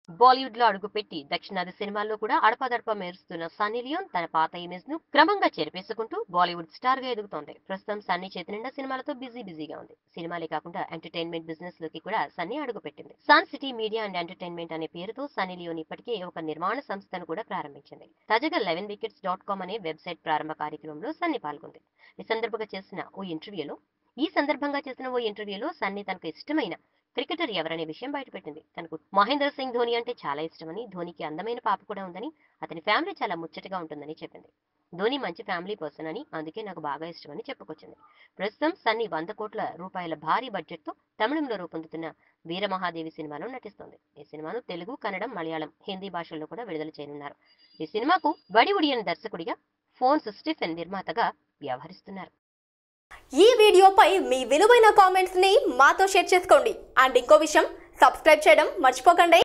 బాలీవుడ్ లో అడుగుపెట్టి దక్షిణాది సినిమాల్లో కూడా అడపాదడపా మెరుస్తున్న సన్నీ లియోన్ తన పాత ఇమేజ్ ను క్రమంగా చెరిపేసుకుంటూ బాలీవుడ్ స్టార్ గా ఎదుగుతోంది ప్రస్తుతం సన్నీ చేతి నిండా సినిమాలతో బిజీ బిజీగా ఉంది సినిమాలే కాకుండా ఎంటర్టైన్మెంట్ బిజినెస్ లోకి కూడా సన్నీ అడుగుపెట్టింది Sun City media and entertainment అనే పేరుతో సన్నీ లియోన్ ఇప్పటికే ఒక నిర్మాణ సంస్థను కూడా ప్రారంభించింది తాజాగా లెవెన్ వికెట్స్ డాట్ కామ్ అనే వెబ్సైట్ ప్రారంభ కార్యక్రమంలో సన్నీ పాల్గొంది ఈ సందర్భంగా చేసిన ఓ ఇంటర్వ్యూలో ఈ సందర్భంగా చేసిన ఓ ఇంటర్వ్యూలో సన్నీ తనకు ఇష్టమైన క్రికెటర్ ఎవరనే విషయం బయటపెట్టింది తనకు మహేంద్ర సింగ్ ధోని అంటే చాలా ఇష్టమని ధోనికి అందమైన పాప కూడా ఉందని అతని ఫ్యామిలీ చాలా ముచ్చటగా ఉంటుందని చెప్పింది ధోని మంచి ఫ్యామిలీ పర్సన్ అని అందుకే నాకు బాగా ఇష్టమని చెప్పుకొచ్చింది ప్రస్తుతం సన్నీ వంద కోట్ల రూపాయల భారీ బడ్జెట్ తో తమిళంలో రూపొందుతున్న వీరమహాదేవి సినిమాలో నటిస్తోంది ఈ సినిమాను తెలుగు కన్నడం మలయాళం హిందీ భాషల్లో కూడా విడుదల చేయనున్నారు ఈ సినిమాకు బడి ఉడియన్ దర్శకుడిగా ఫోన్స్ స్టిఫెన్ నిర్మాతగా వ్యవహరిస్తున్నారు ఈ వీడియోపై మీ విలువైన కామెంట్స్ ని మాతో షేర్ చేసుకోండి అండ్ ఇంకో విషయం సబ్స్క్రైబ్ చేయడం మర్చిపోకండి